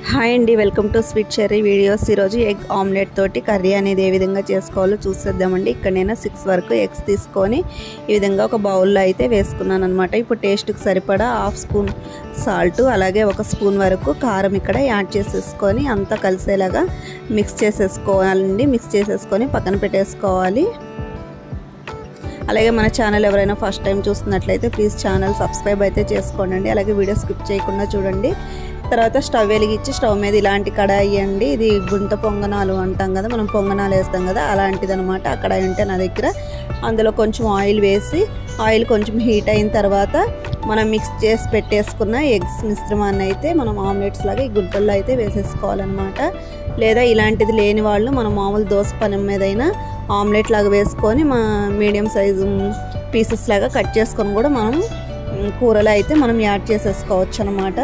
hi అండి welcome to sweet cherry videos ఈరోజు egg omelette తోటి కర్రీ అనేది ఏ విధంగా చేసుకోవాలో చూసేద్దామండి ఇక్కడ నేను సిక్స్ వరకు ఎగ్స్ తీసుకొని ఈ విధంగా ఒక బౌల్లో అయితే వేసుకున్నాను అనమాట ఇప్పుడు టేస్ట్కి సరిపడా హాఫ్ స్పూన్ సాల్ట్ అలాగే ఒక స్పూన్ వరకు కారం ఇక్కడ యాడ్ చేసేసుకొని అంతా కలిసేలాగా మిక్స్ చేసేసుకోవాలండి మిక్స్ చేసేసుకొని పక్కన పెట్టేసుకోవాలి అలాగే మన ఛానల్ ఎవరైనా ఫస్ట్ టైం చూస్తున్నట్లయితే ప్లీజ్ ఛానల్ సబ్స్క్రైబ్ అయితే చేసుకోండి అలాగే వీడియో స్కిప్ చేయకుండా చూడండి తర్వాత స్టవ్ వెలిగించి స్టవ్ మీద ఇలాంటి కడాయి అండి ఇది గుంట పొంగనాలు అంటాం కదా మనం పొంగనాలు వేస్తాం కదా అలాంటిది అనమాట ఆ కడాయి ఉంటే నా దగ్గర అందులో కొంచెం ఆయిల్ వేసి ఆయిల్ కొంచెం హీట్ అయిన తర్వాత మనం మిక్స్ చేసి పెట్టేసుకున్న ఎగ్స్ మిశ్రమాన్ని అయితే మనం ఆమ్లెట్స్ లాగా ఈ గుడ్డల్లో అయితే వేసేసుకోవాలన్నమాట లేదా ఇలాంటిది లేని వాళ్ళు మనం మామూలు దోశ పనం మీదైనా ఆమ్లెట్ లాగా వేసుకొని మా మీడియం సైజు పీసెస్ లాగా కట్ చేసుకొని కూడా మనం కూరలో అయితే మనం యాడ్ చేసేసుకోవచ్చు అనమాట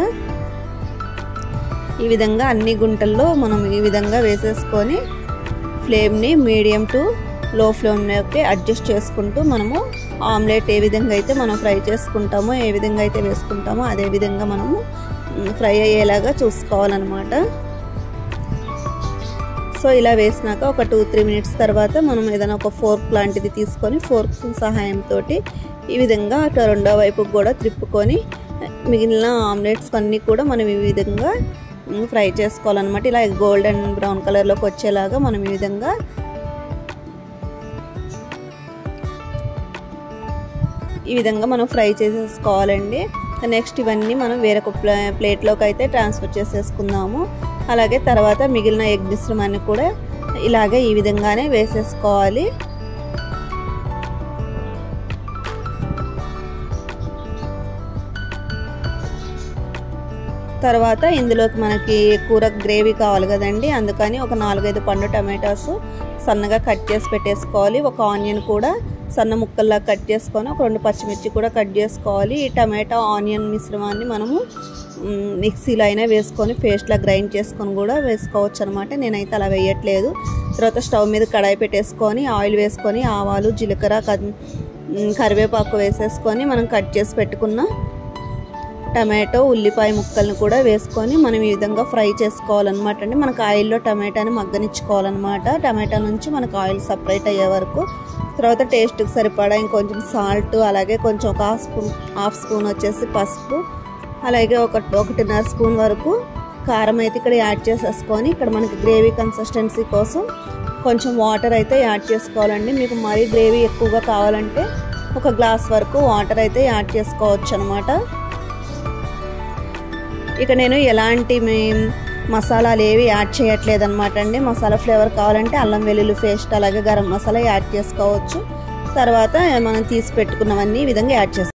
ఈ విధంగా అన్ని గుంటల్లో మనం ఈ విధంగా వేసేసుకొని ఫ్లేమ్ని మీడియం టు లో ఫ్లేమ్లోకి అడ్జస్ట్ చేసుకుంటూ మనము ఆమ్లెట్ ఏ విధంగా అయితే మనం ఫ్రై చేసుకుంటామో ఏ విధంగా అయితే వేసుకుంటామో అదే విధంగా మనము ఫ్రై అయ్యేలాగా చూసుకోవాలన్నమాట సో ఇలా వేసినాక ఒక టూ త్రీ మినిట్స్ తర్వాత మనం ఏదైనా ఒక ఫోర్క్ లాంటిది తీసుకొని ఫోర్క్ సహాయంతో ఈ విధంగా రెండో వైపుకి కూడా త్రిప్పుకొని మిగిలిన ఆమ్లెట్స్ అన్నీ కూడా మనం ఈ విధంగా ఫ్రై చేసుకోవాలన్నమాట ఇలా గోల్డెన్ బ్రౌన్ కలర్లోకి వచ్చేలాగా మనం ఈ విధంగా ఈ విధంగా మనం ఫ్రై చేసేసుకోవాలండి నెక్స్ట్ ఇవన్నీ మనం వేరొక ప్లేట్లోకి అయితే ట్రాన్స్ఫర్ చేసేసుకుందాము అలాగే తర్వాత మిగిలిన ఎగ్ మిశ్రమాన్ని కూడా ఇలాగే ఈ విధంగానే వేసేసుకోవాలి తర్వాత ఇందులోకి మనకి కూర గ్రేవీ కావాలి కదండి అందుకని ఒక నాలుగైదు పండు టమాటాస్ సన్నగా కట్ చేసి పెట్టేసుకోవాలి ఒక ఆనియన్ కూడా సన్న ముక్కల్లా కట్ చేసుకొని ఒక రెండు పచ్చిమిర్చి కూడా కట్ చేసుకోవాలి ఈ టమాటా ఆనియన్ మిశ్రమాన్ని మనము మిక్సీలో అయినా వేసుకొని పేస్ట్లా గ్రైండ్ చేసుకొని కూడా వేసుకోవచ్చు అనమాట నేనైతే అలా వేయట్లేదు తర్వాత స్టవ్ మీద కడాయి పెట్టేసుకొని ఆయిల్ వేసుకొని ఆవాలు జీలకర్ర కరివేపాకు వేసేసుకొని మనం కట్ చేసి పెట్టుకున్న టమాటో ఉల్లిపాయ ముక్కలను కూడా వేసుకొని మనం ఈ విధంగా ఫ్రై చేసుకోవాలన్నమాట అండి మనకు ఆయిల్లో టమాటాని మగ్గనిచ్చుకోవాలన్నమాట టమాటా నుంచి మనకు ఆయిల్ సపరేట్ అయ్యే వరకు తర్వాత టేస్ట్కి సరిపడా ఇంకొంచెం సాల్ట్ అలాగే కొంచెం ఒక హాఫ్ స్పూన్ హాఫ్ స్పూన్ వచ్చేసి పసుపు అలాగే ఒక ఒకటిన్నర స్పూన్ వరకు కారం అయితే ఇక్కడ యాడ్ చేసేసుకొని ఇక్కడ మనకి గ్రేవీ కన్సిస్టెన్సీ కోసం కొంచెం వాటర్ అయితే యాడ్ చేసుకోవాలండి మీకు మరీ గ్రేవీ ఎక్కువగా కావాలంటే ఒక గ్లాస్ వరకు వాటర్ అయితే యాడ్ చేసుకోవచ్చు అనమాట ఇక నేను ఎలాంటి మసాలాలు ఏవి యాడ్ చేయట్లేదు అనమాట అండి మసాలా ఫ్లేవర్ కావాలంటే అల్లం వెల్లుల్లి పేస్ట్ అలాగే గరం మసాలా యాడ్ చేసుకోవచ్చు తర్వాత మనం తీసి పెట్టుకున్నవన్నీ ఈ విధంగా యాడ్ చేసుకోవచ్చు